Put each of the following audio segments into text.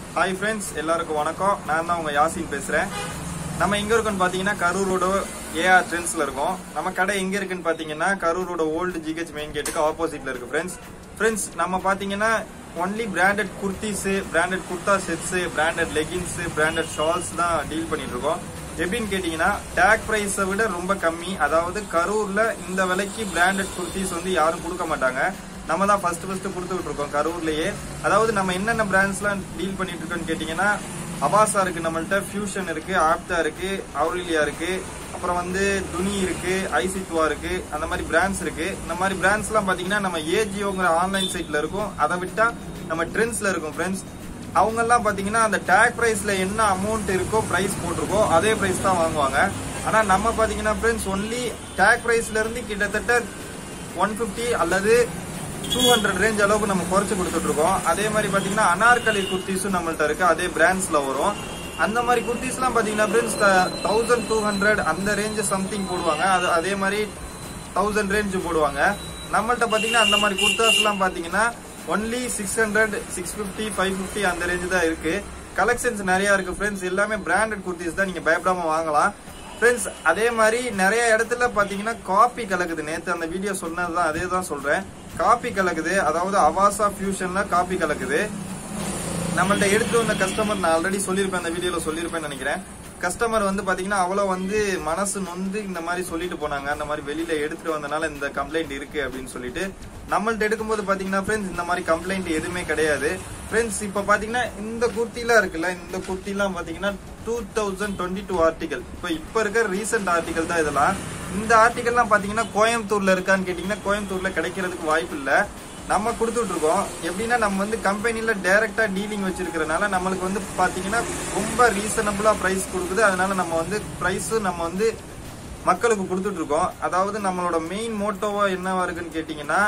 hi friends எல்லாருக்கும் வணக்கம் நான் தான் உங்க யாசின் பேசுறேன் நம்ம எங்க இருக்கோம்னு பாத்தீங்கன்னா கரூரோட ஏஆர் ட்ரெண்ட்ஸ்ல இருக்கோம் நம்ம கடை எங்க இருக்குன்னு பாத்தீங்கன்னா கரூரோட ஓல்டு ஜிஹெச் மெயின் கேட்டுக்கு ஆப்போசிட்ல இருக்கு ஃப்ரெண்ட்ஸ் ஃப்ரெண்ட்ஸ் நம்ம பாத்தீங்கன்னா only branded kurtis branded kurta sets branded leggings branded shawls தான் டீல் பண்ணிட்டு இருக்கோம் எப்படின்னு கேட்டீங்கன்னா டேக் பிரைஸை விட ரொம்ப கம்மி அதாவது கரூர்ல இந்த விலைக்கு பிராண்டட் குர்த்திஸ் வந்து யாரும் கொடுக்க மாட்டாங்க நம்ம தான் ஃபர்ஸ்ட் ஃபர்ஸ்ட் கொடுத்துட்டு இருக்கோம் கரூர்லயே அதாவது நம்ம என்னென்ன பிராண்ட்ஸ்லாம் டீல் பண்ணிட்டு இருக்கோம்னு கேட்டீங்கன்னா அபாசா இருக்கு நம்மள்ட்ட ஃபியூஷன் இருக்கு ஆப்டா இருக்கு அவுரிலியா இருக்கு அப்புறம் வந்து துணி இருக்கு ஐசித்வா இருக்கு அந்த மாதிரி பிராண்ட்ஸ் இருக்கு இந்த மாதிரி பிராண்ட்ஸ் எல்லாம் பாத்தீங்கன்னா நம்ம ஏஜியோங்கிற ஆன்லைன் சைட்ல இருக்கும் அதை விட்டா நம்ம ட்ரெண்ட்ஸ்ல இருக்கும் ஃப்ரெண்ட்ஸ் அவங்க எல்லாம் பாத்தீங்கன்னா அந்த டேக் பிரைஸ்ல என்ன அமௌண்ட் இருக்கோ பிரைஸ் போட்டிருக்கோ அதே பிரைஸ் தான் வாங்குவாங்க ஆனா நம்ம பாத்தீங்கன்னா ஃப்ரெண்ட்ஸ் ஒன்லி டேக் பிரைஸ்ல இருந்து கிட்டத்தட்ட ஒன் பிப்டி அல்லது டூ ஹண்ட்ரட் ரேஞ்ச் அளவுக்கு நம்ம குறைச்சு கொடுத்துட்டு இருக்கோம் அதே மாதிரி பாத்தீங்கன்னா அனார்கலி குர்த்திஸும் நம்மள்ட்ட இருக்கு அதே பிராண்ட்ஸ்ல வரும் அந்த மாதிரி குர்த்திஸ்லாம் பாத்தீங்கன்னா ஃப்ரெண்ட்ஸ் தௌசண்ட் டூ ஹண்ட்ரட் அந்த ரேஞ்ச் சம்திங் போடுவாங்க அது அதே மாதிரி தௌசண்ட் ரேஞ்ச் போடுவாங்க நம்மள்ட்ட பாத்தீங்கன்னா அந்த மாதிரி குர்தாஸ்லாம் பாத்தீங்கன்னா only six hundred six fifty five fifty அந்த ரேஞ்ச் தான் இருக்கு கலெக்ஷன்ஸ் நிறைய இருக்கு ஃப்ரெண்ட்ஸ் எல்லாமே பிராண்டட் குர்த்திஸ் தான் நீங்க பயப்படாம வாங்கலாம் ஃப்ரெண்ட்ஸ் அதே மாதிரி நிறைய இடத்துல பாத்தீங்கன்னா காப்பி கலக்குது நேத்து அந்த வீடியோ சொன்னதுதான் அதே தான் சொல்றேன் காப்பி கலக்குது அதாவது அவாசா ஃபியூஷன்ல காப்பி கலக்குது நம்மள்ட்ட எடுத்து வந்த கஸ்டமர் நான் ஆல்ரெடி சொல்லியிருப்பேன் அந்த வீடியோல சொல்லியிருப்பேன்னு நினைக்கிறேன் கஸ்டமர் வந்து பாத்தீங்கன்னா அவ்வளவு வந்து மனசு நொந்து இந்த மாதிரி சொல்லிட்டு போனாங்க அந்த மாதிரி வெளியில எடுத்துட்டு வந்தனால இந்த கம்ப்ளைண்ட் இருக்கு அப்படின்னு சொல்லிட்டு நம்மள்ட்ட எடுக்கும்போது பாத்தீங்கன்னா ஃப்ரெண்ட்ஸ் இந்த மாதிரி கம்ப்ளைண்ட் எதுவுமே கிடையாது ஃப்ரெண்ட்ஸ் இப்ப பாத்தீங்கன்னா இந்த குர்த்திலாம் இருக்குல்ல இந்த குர்த்திலாம் பாத்தீங்கன்னா two thousand twenty two article இப்ப இப்ப இருக்கிற ரீசெண்ட் ஆர்டிகல் தான் இதெல்லாம் இந்த ஆர்டிகல்லாம் பாத்தீங்கன்னா கோயம்புத்தூர்ல இருக்கான்னு கேட்டீங்கன்னா கோயம்புத்தூர்ல கிடைக்கிறதுக்கு வாய்ப்பு இல்ல நம்ம கொடுத்துட்டு இருக்கோம் எப்படின்னா நம்ம வந்து கம்பெனில டைரக்டா டீலிங் வச்சிருக்கிறனால நம்மளுக்கு வந்து பாத்தீங்கன்னா ரொம்ப ரீசனபிளா பிரைஸ் கொடுக்குது அதனால நம்ம வந்து பிரைஸ் நம்ம வந்து மக்களுக்கு கொடுத்துட்டு இருக்கோம் அதாவது நம்மளோட மெயின் மோட்டோவா என்னவா இருக்குன்னு கேட்டீங்கன்னா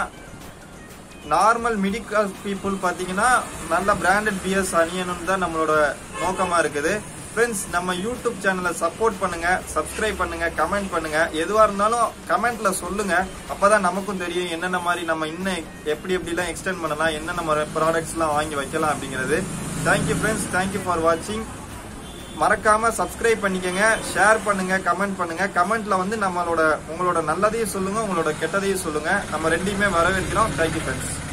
நார்மல் மிடில் கிளாஸ் பீப்புள் பாத்தீங்கன்னா நல்ல பிராண்டட் பியர்ஸ் அணியணும்னு தான் நம்மளோட நோக்கமா இருக்குது ஃப்ரெண்ட்ஸ் நம்ம யூடியூப் சேனலை சப்போர்ட் பண்ணுங்க சப்ஸ்கிரைப் பண்ணுங்க கமெண்ட் பண்ணுங்க எதுவா இருந்தாலும் கமெண்ட்ல சொல்லுங்க அப்பதான் நமக்கும் தெரியும் என்னென்ன மாதிரி நம்ம இன்னும் எப்படி எப்படிலாம் எக்ஸ்டெண்ட் பண்ணலாம் என்னென்ன ப்ராடக்ட்ஸ் எல்லாம் வாங்கி வைக்கலாம் அப்படிங்கிறது தேங்க்யூ ஃப்ரெண்ட்ஸ் தேங்க்யூ ஃபார் வாட்சிங் மறக்காம சப்ஸ்கிரைப் பண்ணிக்கங்க ஷேர் பண்ணுங்க கமெண்ட் பண்ணுங்க கமெண்ட்ல வந்து நம்மளோட உங்களோட நல்லதையும் சொல்லுங்க உங்களோட கெட்டதையும் சொல்லுங்க நம்ம ரெண்டையுமே வரவேற்கிறோம் தேங்க்யூ ஃப்ரெண்ட்ஸ்